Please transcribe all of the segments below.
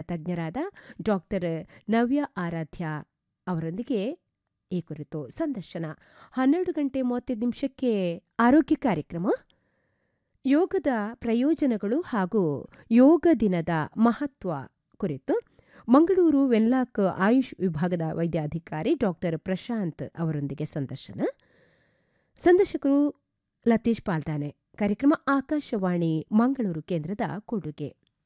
ತಜ್ಞರಾದ ಡಾಕ್ಟರ್ ನವ್ಯ ಆರಾಧ್ಯ ಅವರೊಂದಿಗೆ ಈ ಕುರಿತು ಸಂದರ್ಶನ ಹನ್ನೆರಡು ಗಂಟೆ ಮೂವತ್ತೈದು ನಿಮಿಷಕ್ಕೆ ಆರೋಗ್ಯ ಕಾರ್ಯಕ್ರಮ ಯೋಗದ ಪ್ರಯೋಜನಗಳು ಹಾಗೂ ಯೋಗ ದಿನದ ಮಹತ್ವ ಕುರಿತು ಮಂಗಳೂರು ವೆನ್ಲಾಕ್ ಆಯುಷ್ ವಿಭಾಗದ ವೈದ್ಯಾಧಿಕಾರಿ ಡಾಕ್ಟರ್ ಪ್ರಶಾಂತ್ ಅವರೊಂದಿಗೆ ಸಂದರ್ಶನ ಸಂದರ್ಶಕರು ಲತೀಶ್ ಪಾಲ್ದಾನೆ ಕಾರ್ಯಕ್ರಮ ಆಕಾಶವಾಣಿ ಮಂಗಳೂರು ಕೇಂದ್ರದ ಕೊಡುಗೆ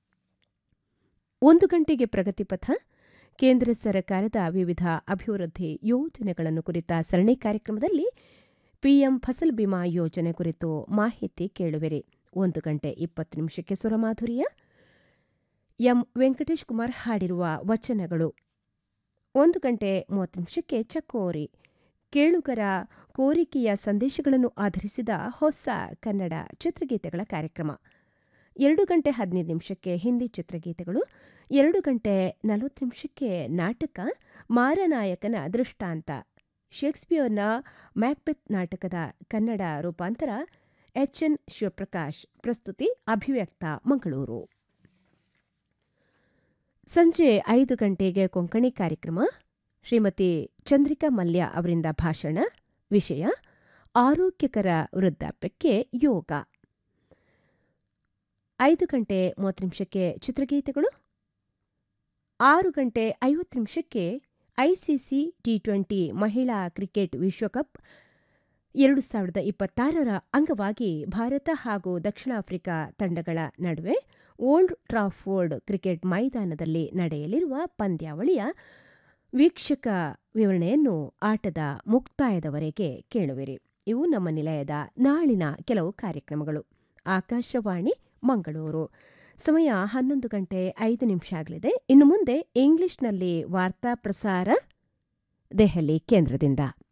ಒಂದು ಗಂಟೆಗೆ ಪ್ರಗತಿಪಥ ಕೇಂದ್ರ ಸರ್ಕಾರದ ವಿವಿಧ ಅಭಿವೃದ್ಧಿ ಯೋಜನೆಗಳನ್ನು ಕುರಿತ ಸರಣಿ ಕಾರ್ಯಕ್ರಮದಲ್ಲಿ ಪಿಎಂ ಫಸಲ್ ಬಿಮಾ ಯೋಜನೆ ಕುರಿತು ಮಾಹಿತಿ ಕೇಳುವಿರಿ ಒಂದು ಗಂಟೆ ಇಪ್ಪತ್ತು ನಿಮಿಷಕ್ಕೆ ಸುರಮಾಧುರ್ಯ ಎಂ ವೆಂಕಟೇಶ್ ಕುಮಾರ್ ಹಾಡಿರುವ ವಚನಗಳು ಒಂದು ಗಂಟೆ ಮೂವತ್ತು ನಿಮಿಷಕ್ಕೆ ಚಕೋರಿ ಕೇಳುಗರ ಕೋರಿಕೆಯ ಸಂದೇಶಗಳನ್ನು ಆಧರಿಸಿದ ಹೊಸ ಕನ್ನಡ ಚಿತ್ರಗೀತೆಗಳ ಕಾರ್ಯಕ್ರಮ ಎರಡು ಗಂಟೆ ಹದಿನೈದು ನಿಮಿಷಕ್ಕೆ ಹಿಂದಿ ಚಿತ್ರಗೀತೆಗಳು ಎರಡು ಗಂಟೆ ನಲವತ್ತು ನಿಮಿಷಕ್ಕೆ ನಾಟಕ ಮಾರನಾಯಕನ ದೃಷ್ಟಾಂತ ಶೇಕ್ಸ್ಪಿಯರ್ನ ಮ್ಯಾಕ್ಬೆತ್ ನಾಟಕದ ಕನ್ನಡ ರೂಪಾಂತರ ಎಚ್ ಎನ್ ಶಿವಪ್ರಕಾಶ್ ಪ್ರಸ್ತುತಿ ಅಭಿವ್ಯಕ್ತ ಮಂಗಳೂರು ಸಂಜೆ ಐದು ಗಂಟೆಗೆ ಕೊಂಕಣಿ ಕಾರ್ಯಕ್ರಮ ಶ್ರೀಮತಿ ಚಂದ್ರಿಕಾ ಮಲ್ಯ ಅವರಿಂದ ಭಾಷಣ ವಿಷಯ ಆರೋಗ್ಯಕರ ವೃದ್ಧಾಪ್ಯಕ್ಕೆ ಯೋಗ ಐದು ಗಂಟೆ ಮೂವತ್ತು ನಿಮಿಷಕ್ಕೆ ಚಿತ್ರಗೀತೆಗಳು ಆರು ಗಂಟೆ ಐವತ್ತು ನಿಮಿಷಕ್ಕೆ ಐಸಿಸಿ ಟಿ ಟ್ವೆಂಟಿ ಮಹಿಳಾ ಕ್ರಿಕೆಟ್ ವಿಶ್ವಕಪ್ ಎರಡು ಸಾವಿರದ ಇಪ್ಪತ್ತಾರರ ಅಂಗವಾಗಿ ಭಾರತ ಹಾಗೂ ದಕ್ಷಿಣ ಆಫ್ರಿಕಾ ತಂಡಗಳ ನಡುವೆ ಓಲ್ಡ್ ಟ್ರಾಫೋರ್ಡ್ ಕ್ರಿಕೆಟ್ ಮೈದಾನದಲ್ಲಿ ನಡೆಯಲಿರುವ ಪಂದ್ಯಾವಳಿಯ ವೀಕ್ಷಕ ವಿವರಣೆಯನ್ನು ಆಟದ ಮುಕ್ತಾಯದವರೆಗೆ ಕೇಳುವಿರಿ ಇವು ನಮ್ಮ ನಿಲಯದ ನಾಳಿನ ಕೆಲವು ಕಾರ್ಯಕ್ರಮಗಳು ಆಕಾಶವಾಣಿ ಮಂಗಳೂರು ಸಮಯ ಹನ್ನೊಂದು ಗಂಟೆ ಐದು ನಿಮಿಷ ಆಗಲಿದೆ ಇನ್ನು ಮುಂದೆ ಇಂಗ್ಲಿಷ್ನಲ್ಲಿ ವಾರ್ತಾ ಪ್ರಸಾರ ದೆಹಲಿ ಕೇಂದ್ರದಿಂದ